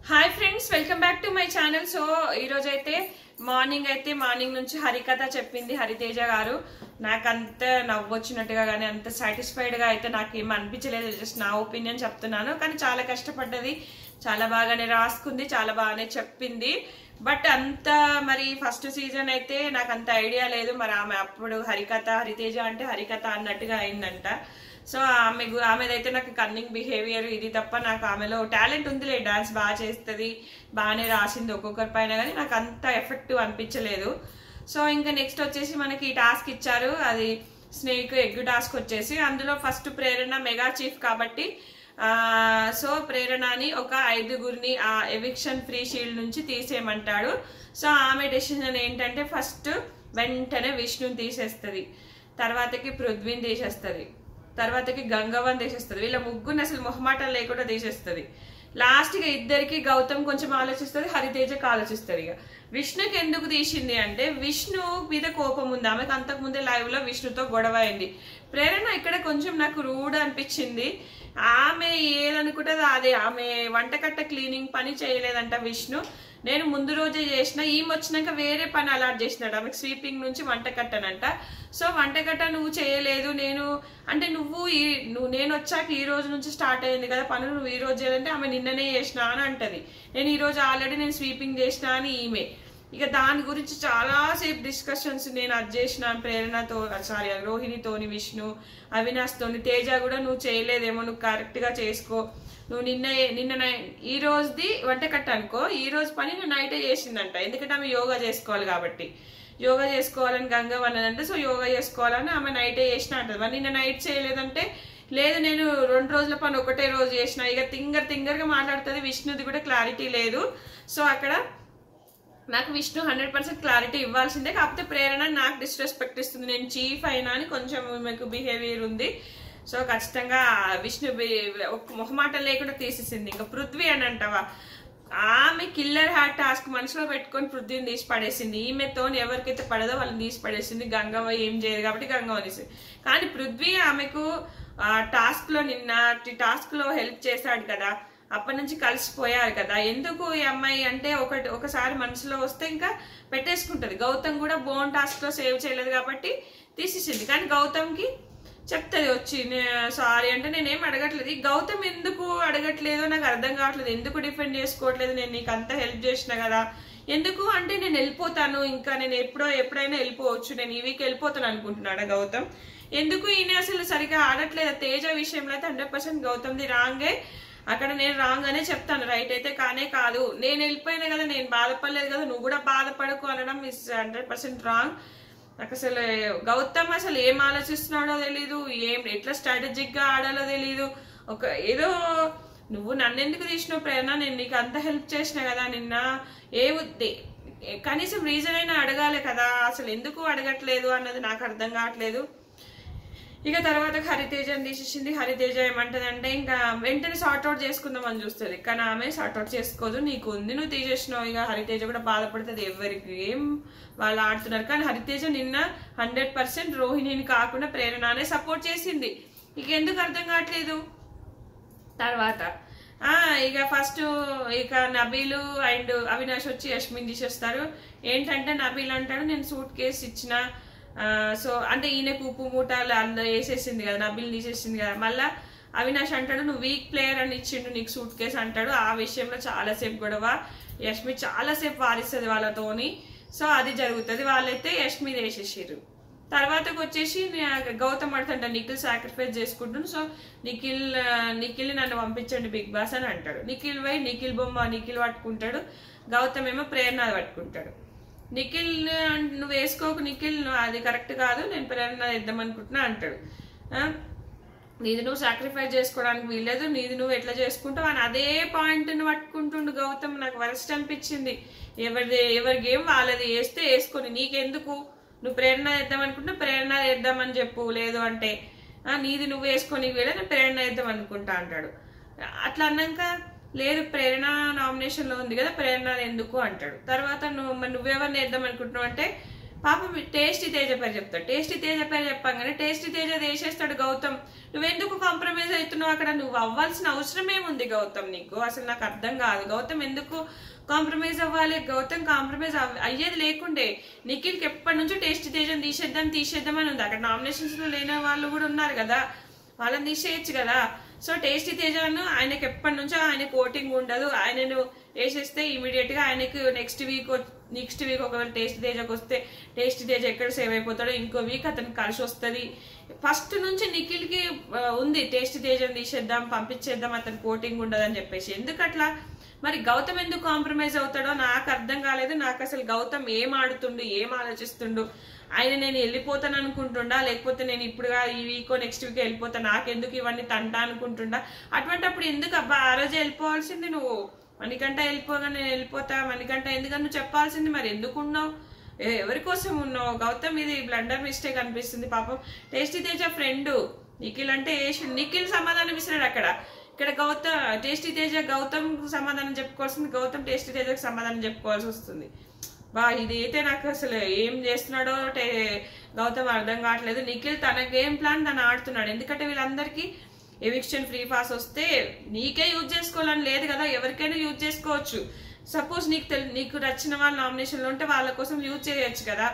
Hi friends welcome back to my channel so ఈరోజు అయితే morning అయితే మార్నింగ్ నుంచి హరికథ చెప్పింది హరితేజ గారు నాకు అంత నవ్వొచ్చినట్టుగా కానీ అంత సాటిస్ఫైడ్ గా అయితే నాకు ఏం అనిపించలేదు జస్ట్ నా ఒపీనియన్ చెప్తున్నాను కానీ చాలా కష్టపడ్డది చాలా బాగానే రాసుకుంది చాలా బాగానే చెప్పింది బట్ అంత మరి ఫస్ట్ సీజన్ అయితే నాకు అంత ఐడియా లేదు మరి ఆమె అప్పుడు హరికథ హరితేజ అంటే హరికథ అన్నట్టుగా అయిందంట సో ఆమె గు- ఆమెదైతే నాకు కన్నింగ్ బిహేవియర్ ఇది తప్ప నాకు ఆమెలో టాలెంట్ ఉందిలే డాన్స్ బాగా చేస్తుంది బాగానే రాసింది ఒక్కొక్కరి పైన కానీ నాకు అంత ఎఫెక్టివ్ అనిపించలేదు సో ఇంకా నెక్స్ట్ వచ్చేసి మనకి ఈ టాస్క్ ఇచ్చారు అది స్నేక్ ఎగ్ టాస్క్ వచ్చేసి అందులో ఫస్ట్ ప్రేరణ మెగా చీఫ్ కాబట్టి ఆ, సో ప్రేరణని ఒక ఐదుగురిని ఆ ఎవిక్షన్ ఫ్రీ షీల్డ్ నుంచి తీసేయమంటాడు సో ఆమె డెసిషన్ ఏంటంటే ఫస్ట్ వెంటనే విష్ణుని తీసేస్తుంది తర్వాతకి పృథ్వీని తీసేస్తుంది తర్వాతకి గంగవన్ తీసేస్తుంది వీళ్ళ ముగ్గురిని అసలు మొహమాటం లేకుండా తీసేస్తుంది లాస్ట్ గా ఇద్దరికి గౌతమ్ కొంచెం ఆలోచిస్తుంది హరితేజకి ఆలోచిస్తుంది ఇక విష్ణుకి ఎందుకు తీసింది అంటే విష్ణు మీద కోపం ఉంది ఆమెకు అంతకు ముందే లైవ్ లో విష్ణుతో గొడవ అయింది ప్రేరణ ఇక్కడ కొంచెం నాకు రూడ్ అనిపించింది ఆమె ఏదనుకుంటుంది అదే ఆమె వంటకట్ట క్లీనింగ్ పని చేయలేదంట విష్ణు నేను ముందు రోజే చేసిన ఈమె వచ్చినాక వేరే పని అలాట్ చేసినాడు ఆమెకు స్వీపింగ్ నుంచి వంటకట్టనంట సో వంటకట్ట నువ్వు చేయలేదు నేను అంటే నువ్వు ఈ నువ్వు నేను వచ్చాక ఈ రోజు నుంచి స్టార్ట్ అయింది కదా పనులు నువ్వు ఈ రోజు చేయాలంటే ఆమె నిన్ననే చేసిన అని అంటది నేను ఈ రోజు ఆల్రెడీ నేను స్వీపింగ్ చేసిన అని ఈమె ఇక దాని గురించి చాలా సేపు డిస్కషన్స్ నేను అది చేసిన ప్రేరణతో సారీ రోహిణితోని విష్ణు అవినాష్ తోని తేజ కూడా నువ్వు చేయలేదేమో నువ్వు కరెక్ట్ గా చేసుకో నువ్వు నిన్న నిన్న నై- ఈ రోజుది వంట కట్ట అనుకో ఈ రోజు పని నువ్వు నైటే చేసిందంట ఎందుకంటే ఆమె యోగా చేసుకోవాలి కాబట్టి యోగా చేసుకోవాలని గంగ అన్నదంటే సో యోగా చేసుకోవాలని ఆమె నైటే చేసిన అంటది మరి నిన్న నైట్ చేయలేదంటే లేదు నేను రెండు రోజుల పని ఒకటే రోజు చేసిన ఇక తింగర్ తింగర్ గా మాట్లాడుతుంది విష్ణుది కూడా క్లారిటీ లేదు సో అక్కడ నాకు విష్ణు హండ్రెడ్ పర్సెంట్ క్లారిటీ ఇవ్వాల్సిందే కాకపోతే ప్రేరణ నాకు డిస్రెస్పెక్ట్ ఇస్తుంది నేను చీఫ్ అయినా అని కొంచెం మీకు బిహేవియర్ ఉంది సో ఖచ్చితంగా విష్ణు బి- ఒక్క మొహమాట లేకుండా తీసేసింది ఇంకా పృథ్వీ అని అంటావా ఆమె కిల్లర్ హ్యాట్ టాస్క్ మనసులో పెట్టుకొని పృథ్వీని తీసి పడేసింది ఈమెతో ఎవరికైతే పడదో వాళ్ళని తీసి పడేసింది గంగవ్వ ఏం చేయదు కాబట్టి గంగవ్వ అనేసింది కానీ పృథ్వీ ఆమెకు ఆ టాస్క్ లో నిన్న టాస్క్ లో హెల్ప్ చేశాడు కదా అప్పటి నుంచి కలిసిపోయారు కదా ఎందుకు ఈ అమ్మాయి అంటే ఒకటి ఒకసారి మనసులో వస్తే ఇంకా పెట్టేసుకుంటది గౌతమ్ కూడా బోన్ టాస్క్ లో సేవ్ చేయలేదు కాబట్టి తీసేసింది కానీ గౌతమ్ కి చెప్తుంది వచ్చి సారీ అంటే నేనేం అడగట్లేదు ఈ గౌతమ్ ఎందుకు అడగట్లేదో నాకు అర్థం కావట్లేదు ఎందుకు డిఫెండ్ చేసుకోవట్లేదు నేను నీకు అంత హెల్ప్ చేసిన కదా ఎందుకు అంటే నేను వెళ్ళిపోతాను ఇంకా నేను ఎప్పుడో ఎప్పుడైనా వెళ్ళిపోవచ్చు నేను ఈ వీక్ వెళ్ళిపోతాను అనుకుంటున్నాడా గౌతమ్ ఎందుకు ఈయన అసలు సరిగా ఆడట్లేదు తేజ విషయంలో అయితే హండ్రెడ్ పర్సెంట్ గౌతమ్ది రాంగే అక్కడ నేను రాంగ్ అనే చెప్తాను రైట్ అయితే కానే కాదు నేను వెళ్ళిపోయినా కదా నేను బాధపడలేదు కదా నువ్వు కూడా బాధపడకు అనడం ఇస్ హండ్రెడ్ పర్సెంట్ రాంగ్ నాకు అసలు గౌతమ్ అసలు ఏం ఆలోచిస్తున్నాడో తెలీదు ఏం ఎట్లా స్ట్రాటజిక్ గా ఆడాలో తెలీదు ఒక ఏదో నువ్వు నన్ను ఎందుకు తీసినావు ప్రేరణ నేను నీకు అంత హెల్ప్ చేసిన కదా నిన్న ఏ ఉద్దే కనీసం రీజన్ అయినా అడగాలి కదా అసలు ఎందుకు అడగట్లేదు అన్నది నాకు అర్థం కావట్లేదు ఇక తర్వాత హరితేజని తీసేసింది హరితేజ ఏమంటదంటే ఇంకా వెంటనే సార్ట్ అవుట్ చేసుకుందాం అని చూస్తుంది కానీ ఆమె సార్ట్ అవుట్ చేసుకోదు నీకు ఉంది నువ్వు తీసేసినావు ఇక హరితేజ కూడా బాధపడుతుంది ఎవరికి ఏం వాళ్ళు ఆడుతున్నారు కానీ హరితేజ నిన్న హండ్రెడ్ పర్సెంట్ రోహిణిని కాకుండా ప్రేరణనే సపోర్ట్ చేసింది ఇక ఎందుకు అర్థం కావట్లేదు తర్వాత ఆ ఇక ఫస్ట్ ఇక నబీలు అండ్ అవినాష్ వచ్చి యష్మిన్ తీసేస్తారు ఏంటంటే నబీల్ అంటాడు నేను సూట్ కేసు ఇచ్చిన ఆ, సో అంటే ఈయనకు ఉప్పు మూటలు అందులో వేసేసింది కదా నబీల్ తీసేసింది కదా మళ్ళా అవినాష్ అంటాడు నువ్వు వీక్ ప్లేయర్ అని ఇచ్చిండు నీకు సూట్ కేసు అంటాడు ఆ విషయంలో చాలాసేపు గొడవ యష్మి చాలాసేపు వారిస్తుంది వాళ్ళతోని సో అది జరుగుతుంది వాళ్ళైతే యష్మి వేసేసారు తర్వాతకు వచ్చేసి నే- గౌతమ్ అడుతుంట నిఖిల్ సాక్రిఫైస్ చేసుకుంటాను సో నిఖిల్ ఆ, నిఖిల్ నన్ను పంపించండి బిగ్ బాస్ అని అంటాడు నిఖిల్ పోయి నిఖిల్ బొమ్మ నిఖిల్ పట్టుకుంటాడు గౌతమ్ ఏమో ప్రేరణ పట్టుకుంటాడు నిఖిల్ అన్- నువ్వు వేసుకోకు నిఖిల్ నువ్వు అది కరెక్ట్ కాదు నేను ప్రేరణ ఇద్దాం అనుకుంటున్నా అంటాడు ఆ? నీది నువ్వు సాక్రిఫైస్ చేసుకోవడానికి వీల్లేదు నీది నువ్వు ఎట్లా చేసుకుంటావు అని అదే పాయింట్ ను పట్టుకుంటుండు గౌతమ్ నాకు వరస్ట్ అనిపించింది ఎవరిది ఎవరి గేమ్ వాళ్ళది వేస్తే వేసుకొని నీకెందుకు నువ్వు ప్రేరణ వేద్దాం అనుకుంటే ప్రేరణ వేద్దామని చెప్పు లేదు అంటే ఆ, నీది నువ్వు వేసుకొని వీళ్ళ నేను ప్రేరణ వేద్దాం అనుకుంటా అంటాడు అట్లా అన్నాక లేదు ప్రేరణ నామినేషన్ లో ఉంది కదా ప్రేరణ ఎందుకు అంటాడు తర్వాత నువ్వు మరి నువ్వెవరిని వేద్దాం అనుకుంటున్నావు అంటే పాపం టేస్టీ తేజ పేరు చెప్తాడు టేస్టీ తేజ పేరు చెప్పంగానే టేస్టీ తేజ వేసేస్తాడు గౌతమ్ నువ్వెందుకు కాంప్రమైజ్ అవుతున్నావు అక్కడ నువ్వు అవ్వాల్సిన అవసరం ఏముంది గౌతమ్ నీకు అసలు నాకు అర్థం కాదు గౌతమ్ ఎందుకు కాంప్రమైజ్ అవ్వాలి గౌతమ్ కాంప్రమైజ్ అవ్- అయ్యేది లేకుండే నిఖిల్కి ఎప్పటి నుంచో టేస్టీ తేజం తీసేద్దాం తీసేద్దాం అని ఉంది అక్కడ నామినేషన్స్ లో లేని వాళ్ళు కూడా ఉన్నారు కదా వాళ్ళని తీసేయచ్చు కదా సో టేస్టీ తేజను ఆయనకి ఎప్పటి నుంచో ఆయనకు ఓటింగ్ ఉండదు ఆయనను వేసేస్తే ఇమీడియట్ గా ఆయనకు నెక్స్ట్ వీక్ నెక్స్ట్ వీక్ ఒకవేళ టేస్ట్ తేజకు వస్తే టేస్ట్ తేజ ఎక్కడ సేవ్ అయిపోతాడో ఇంకో వీక్ అతనికి కలిసి వస్తుంది ఫస్ట్ నుంచి నిఖిల్ కి ఆ, ఉంది టేస్ట్ తేజం తీసేద్దాం పంపించేద్దాం అతనికి ఓటింగ్ ఉండదని చెప్పేసి ఎందుకు అట్లా మరి గౌతమ్ ఎందుకు కాంప్రమైజ్ అవుతాడో నాకు అర్థం కాలేదు నాకు అసలు గౌతమ్ ఏం ఆడుతుండు ఏం ఆలోచిస్తుండు ఆయన నేను వెళ్ళిపోతాను అనుకుంటుండా లేకపోతే నేను ఇప్పుడుగా ఈ వీక్ నెక్స్ట్ వీక్ వెళ్ళిపోతా నాకెందుకు ఇవన్నీ తంటా అనుకుంటుండా అటువంటప్పుడు ఎందుకు అబ్బా ఆ రోజు వెళ్ళిపోవాల్సింది నువ్వు మనకంట వెళ్ళిపోగా నేను వెళ్ళిపోతా మనకంట ఎందుకని నువ్వు చెప్పాల్సింది మరి ఎందుకు ఉన్నావు ఎ- ఎవరి కోసం ఉన్నావు గౌతమ్ ఇది బ్లండర్ మిస్టేక్ అనిపిస్తుంది పాపం టేస్టీ తేజ ఫ్రెండ్ నిఖిల్ అంటే ఏష్- నిఖిల్ సమాధానం ఇస్తున్నాడు అక్కడ ఇక్కడ గౌతమ్ టేస్టీ తేజ గౌతమ్ సమాధానం చెప్పుకోవాల్సింది గౌతమ్ టేస్టీ తేజకు సమాధానం చెప్పుకోవాల్సి వస్తుంది బా ఇది అయితే నాకు అసలు ఏం చేస్తున్నాడో టే- గౌతమ్ అర్థం కావట్లేదు నిఖిల్ తన గేమ్ ప్లాన్ తను ఆడుతున్నాడు ఎందుకంటే వీళ్ళందరికీ ఎవిక్షన్ ఫ్రీ పాస్ వస్తే నీకే యూజ్ చేసుకోవాలని లేదు కదా ఎవరికైనా యూజ్ చేసుకోవచ్చు సపోజ్ నీకు తెల్ నీకు నచ్చిన వాళ్ళ నామినేషన్లో ఉంటే వాళ్ళ కోసం యూజ్ చేయొచ్చు కదా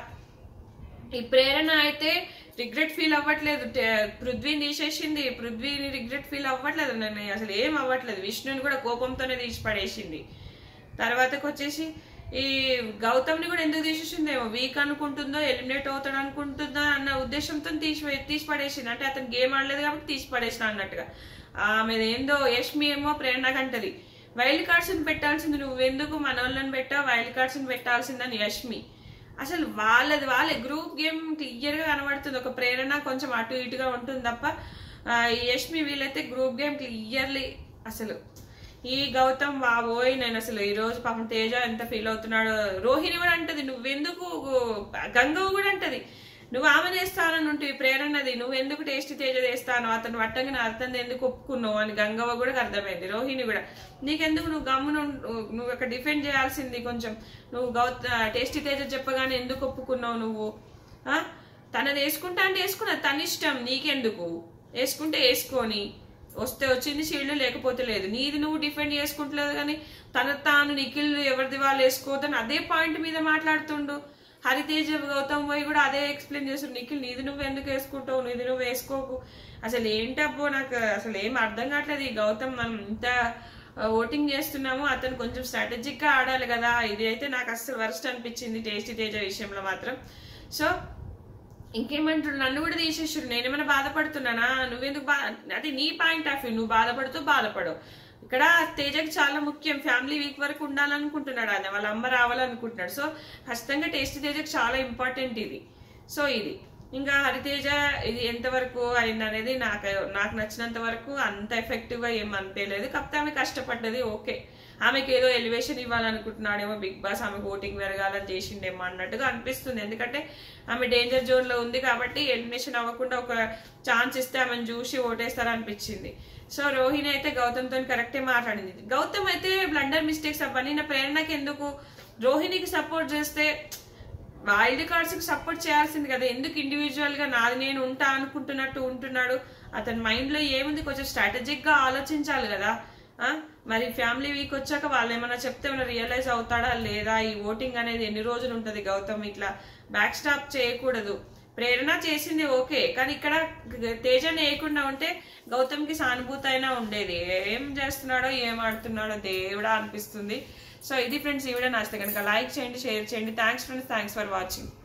ఈ ప్రేరణ అయితే రిగ్రెట్ ఫీల్ అవ్వట్లేదు టే- పృథ్వీని తీసేసింది పృథ్వీని రిగ్రెట్ ఫీల్ అవ్వట్లేదు నేను అసలు ఏం అవ్వట్లేదు విష్ణుని కూడా కోపంతోనే తీసి పడేసింది తర్వాతకి వచ్చేసి ఈ గౌతమ్ని కూడా ఎందుకు తీసేసిందేమో వీక్ అనుకుంటుందో ఎలిమినేట్ అవుతాడు అనుకుంటుందో అన్న ఉద్దేశంతో తీసి తీసి పడేసింది అంటే అతను గేమ్ ఆడలేదు కాబట్టి తీసి పడేసిన అన్నట్టుగా ఆమె ఏందో యష్మి ఏమో ప్రేరణకంటది వైల్డ్ కార్డ్స్ పెట్టాల్సింది నువ్వెందుకు మన వాళ్ళని పెట్టావు వైల్డ్ కార్డ్స్ పెట్టాల్సిందని యష్మి అసలు వాళ్ళది వాళ్ళే గ్రూప్ గేమ్ క్లియర్ గా కనబడుతుంది ఒక ప్రేరణ కొంచెం అటు ఇటుగా ఉంటుంది తప్ప ఆ, ఈ యష్మి వీళ్ళైతే గ్రూప్ గేమ్ క్లియర్లీ అసలు ఈ గౌతమ్ బాబోయ్ నేను అసలు ఈ రోజు పాపం తేజ ఎంత ఫీల్ అవుతున్నాడు రోహిణి కూడా అంటది నువ్వెందుకు గంగవ్వ కూడా అంటది నువ్వు ఆమె చేస్తానని ఉంటే ప్రేరణది నువ్వెందుకు టేస్ట్ తేజ చేస్తాను అతను వట్టంగా అతను ఎందుకు ఒప్పుకున్నావు అని గంగవ్వ కూడా అర్థమైంది రోహిణి కూడా నీకెందుకు నువ్వు గమ్మున ఉం- నువ్వు అక్కడ డిఫెండ్ చేయాల్సింది కొంచెం నువ్వు గౌత టేస్టీ తేజ చెప్పగానే ఎందుకు ఒప్పుకున్నావు నువ్వు ఆ? తనది వేసుకుంటా అంటే వేసుకున్నది తన ఇష్టం నీకెందుకు వేసుకుంటే వేసుకొని వస్తే వచ్చింది షీల్డ్ లేకపోతే లేదు నీది నువ్వు డిఫెండ్ చేసుకుంటలేదు కానీ తన తాను నిఖిల్ ఎవరిది వాళ్ళు వేసుకోవద్దని అదే పాయింట్ మీద మాట్లాడుతుండు హరితేజ గౌతమ్ పోయి కూడా అదే ఎక్స్ప్లెయిన్ చేస్తుండు నిఖిల్ నీది నువ్వు ఎందుకు వేసుకుంటావు నీది నువ్వు వేసుకోకు అసలు ఏంటబ్బో నాకు అసలు ఏం అర్థం కావట్లేదు ఈ గౌతమ్ మనం ఇంత ఓటింగ్ చేస్తున్నాము అతను కొంచెం స్ట్రాటజిక్ గా ఆడాలి కదా ఇది అయితే నాకు అసలు వరస్ట్ అనిపించింది టేస్టీ తేజ విషయంలో మాత్రం సో ఇంకేమంటారు నన్ను కూడా తీసేసారు నేనేమైనా బాధపడుతున్నానా నువ్వెందుకు బా అది నీ పాయింట్ ఆఫ్ వ్యూ నువ్వు బాధపడుతూ బాధపడవు ఇక్కడ తేజకి చాలా ముఖ్యం ఫ్యామిలీ వీక్ వరకు ఉండాలనుకుంటున్నాడు ఆయన వాళ్ళ అమ్మ రావాలనుకుంటున్నాడు సో ఖచ్చితంగా టేస్ట్ తేజకి చాలా ఇంపార్టెంట్ ఇది సో ఇది ఇంకా హరితేజ ఇది ఎంతవరకు అయింది అనేది నాకు నాకు నచ్చినంత వరకు అంత ఎఫెక్టివ్ గా ఏం అనిపించలేదు కాకపోతే ఆమె కష్టపడ్డది ఓకే ఆమెకి ఏదో ఎలివేషన్ ఇవ్వాలనుకుంటున్నాడేమో బిగ్ బాస్ ఆమెకు ఓటింగ్ పెరగాలని చేసిండేమో అన్నట్టుగా అనిపిస్తుంది ఎందుకంటే ఆమె డేంజర్ జోన్ లో ఉంది కాబట్టి ఎలిమినేషన్ అవ్వకుండా ఒక ఛాన్స్ ఇస్తే ఆమెను చూసి ఓటేస్తారనిపించింది సో రోహిణి అయితే గౌతమ్ తో కరెక్టే మాట్లాడింది గౌతమ్ అయితే బ్లండర్ మిస్టేక్స్ అవన్నీ నా ప్రేరణకి ఎందుకు రోహిణికి సపోర్ట్ చేస్తే వైల్డ్ కార్డ్స్ కి సపోర్ట్ చేయాల్సింది కదా ఎందుకు ఇండివిజువల్ గా నాది నేను ఉంటా అనుకుంటున్నట్టు ఉంటున్నాడు అతని మైండ్ లో ఏముంది కొంచెం స్ట్రాటజిక్ గా ఆలోచించాలి కదా ఆ? మరి ఫ్యామిలీ వీక్ వచ్చాక వాళ్ళు ఏమైనా చెప్తే ఏమైనా రియలైజ్ అవుతాడా లేదా ఈ ఓటింగ్ అనేది ఎన్ని రోజులు ఉంటది గౌతమ్ ఇట్లా బ్యాక్ స్టాప్ చేయకూడదు ప్రేరణ చేసింది ఓకే కానీ ఇక్కడ తేజని వేయకుండా ఉంటే గౌతమ్ కి సానుభూతి అయినా ఉండేది ఏం చేస్తున్నాడో ఏం ఆడుతున్నాడో దేవుడా అనిపిస్తుంది సో ఇది ఫ్రెండ్స్ ఈ వీడియో నచ్చితే కనుక లైక్ చేయండి షేర్ చేయండి thanks friends thanks for watching